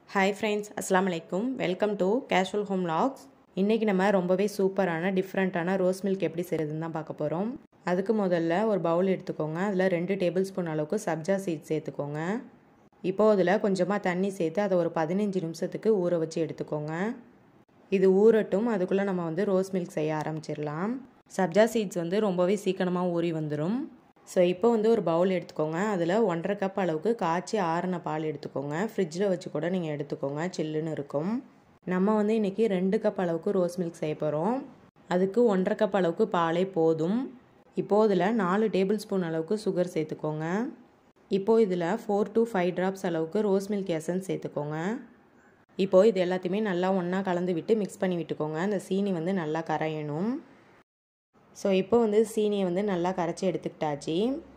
hi friends அஸ்லாம் வலைக்கும் welcome to casual home logs இன்றைக்கி நம்ம ரொம்பவே சூப்பரான டிஃப்ரெண்ட்டான ரோஸ் மில்க் எப்படி செய்கிறதுன்னு தான் பார்க்க போகிறோம் அதுக்கு முதல்ல ஒரு பவுல் எடுத்துக்கோங்க அதில் ரெண்டு டேபிள் ஸ்பூன் அளவுக்கு சப்ஜா சீட் சேர்த்துக்கோங்க இப்போது அதில் கொஞ்சமாக தண்ணி சேர்த்து அதை ஒரு பதினஞ்சு நிமிஷத்துக்கு ஊற வச்சு எடுத்துக்கோங்க இது ஊறட்டும் அதுக்குள்ளே நம்ம வந்து ரோஸ் மில்க் செய்ய ஆரம்பிச்சிடலாம் சப்ஜா சீட்ஸ் வந்து ரொம்பவே சீக்கிரமாக ஊறி வந்துடும் ஸோ இப்போ வந்து ஒரு பவுல் எடுத்துக்கோங்க அதில் ஒன்றரை கப் அளவுக்கு காய்ச்சி ஆறின பால் எடுத்துக்கோங்க ஃப்ரிட்ஜில் வச்சு கூட நீங்கள் எடுத்துக்கோங்க சில்லுன்னு இருக்கும் நம்ம வந்து இன்றைக்கி ரெண்டு கப் அளவுக்கு ரோஸ் மில்க் செய்ய போகிறோம் அதுக்கு ஒன்றரை கப் அளவுக்கு பாலே போதும் இப்போது இதில் நாலு டேபிள் ஸ்பூன் அளவுக்கு சுகர் சேர்த்துக்கோங்க இப்போது இதில் ஃபோர் டு ஃபைவ் ட்ராப்ஸ் அளவுக்கு ரோஸ் மில்க் எசன்ஸ் சேர்த்துக்கோங்க இப்போது இது எல்லாத்தையுமே நல்லா ஒன்றா கலந்து விட்டு மிக்ஸ் பண்ணி விட்டுக்கோங்க அந்த சீனி வந்து நல்லா கரையணும் ஸோ இப்போ வந்து சீனியை வந்து நல்லா கரைச்சி எடுத்துக்கிட்டாச்சு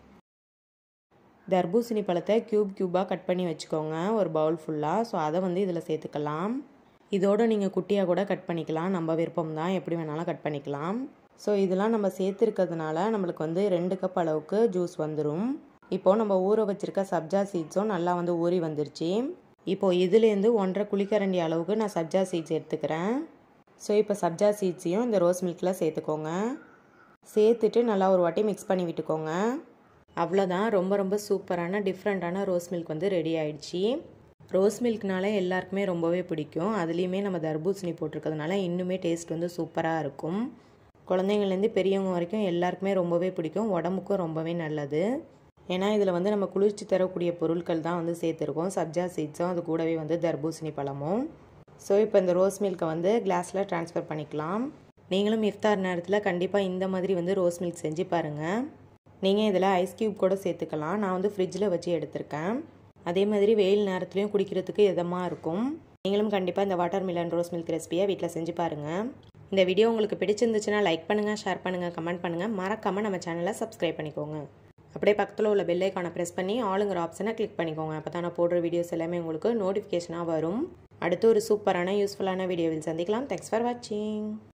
தர்பூசணி பழத்தை க்யூப் க்யூபாக கட் பண்ணி வச்சுக்கோங்க ஒரு பவுல் ஃபுல்லாக ஸோ அதை வந்து இதில் சேர்த்துக்கலாம் இதோடு நீங்கள் குட்டியாக கூட கட் பண்ணிக்கலாம் நம்ம விருப்பம் தான் எப்படி வேணாலும் கட் பண்ணிக்கலாம் ஸோ இதெல்லாம் நம்ம சேர்த்துருக்கிறதுனால நம்மளுக்கு வந்து ரெண்டு கப் அளவுக்கு ஜூஸ் வந்துடும் இப்போது நம்ம ஊற வச்சுருக்க சப்ஜா சீட்ஸும் நல்லா வந்து ஊறி வந்துருச்சு இப்போது இதுலேருந்து ஒன்றரை குழிக்கரண்டி அளவுக்கு நான் சப்ஜா சீட்ஸ் எடுத்துக்கிறேன் ஸோ இப்போ சப்ஜா சீட்ஸையும் இந்த ரோஸ் மில்கில் சேர்த்துக்கோங்க சேர்த்துட்டு நல்லா ஒரு வாட்டி மிக்ஸ் பண்ணி விட்டுக்கோங்க அவ்வளோதான் ரொம்ப ரொம்ப சூப்பரான டிஃப்ரெண்ட்டான ரோஸ் மில்க் வந்து ரெடி ஆயிடுச்சு ரோஸ் மில்க்னால எல்லாருக்குமே ரொம்பவே பிடிக்கும் அதுலேயுமே நம்ம தர்பூசணி போட்டிருக்கிறதுனால இன்னுமே டேஸ்ட் வந்து சூப்பராக இருக்கும் குழந்தைங்கள்லேருந்து பெரியவங்க வரைக்கும் எல்லாருக்குமே ரொம்பவே பிடிக்கும் உடம்புக்கும் ரொம்பவே நல்லது ஏன்னா இதில் வந்து நம்ம குளிர்ச்சி தரக்கூடிய பொருட்கள் தான் வந்து சேர்த்துருக்கோம் சப்ஜா சீட்ஸும் அது கூடவே வந்து தர்பூசணி பழமும் ஸோ இப்போ இந்த ரோஸ் மில்கை வந்து கிளாஸில் ட்ரான்ஸ்ஃபர் பண்ணிக்கலாம் நீங்களும் இஃப்தார் நேரத்தில் கண்டிப்பாக இந்த மாதிரி வந்து ரோஸ் மில்க் செஞ்சு பாருங்கள் நீங்கள் இதில் ஐஸ் க்யூப் கூட சேர்த்துக்கலாம் நான் வந்து ஃப்ரிட்ஜில் வச்சு எடுத்திருக்கேன் அதே மாதிரி வெயில் நேரத்துலையும் குடிக்கிறதுக்கு இதமாக இருக்கும் நீங்களும் கண்டிப்பாக இந்த வாட்டர் மிலன் ரோஸ் மில்க் ரெசிபியை வீட்டில் செஞ்சு பாருங்கள் இந்த வீடியோ உங்களுக்கு பிடிச்சிருந்துச்சுன்னா லைக் பண்ணுங்கள் ஷேர் பண்ணுங்கள் கமெண்ட் பண்ணுங்கள் மறக்காமல் நம்ம சேனலை சப்ஸ்கிரைப் பண்ணிக்கோங்க அப்படியே பக்கத்தில் உள்ள பெல்லைக்கான ப்ரெஸ் பண்ணி ஆளுங்கிற ஆப்ஷனை கிளிக் பண்ணிக்கோங்க அப்போ தான் நான் போடுற வீடியோஸ் எல்லாமே உங்களுக்கு நோட்டிஃபிகேஷனாக வரும் அடுத்து ஒரு சூப்பரான யூஸ்ஃபுல்லான வீடியோவில் சந்திக்கலாம் தேங்க்ஸ் ஃபார் வாட்சிங்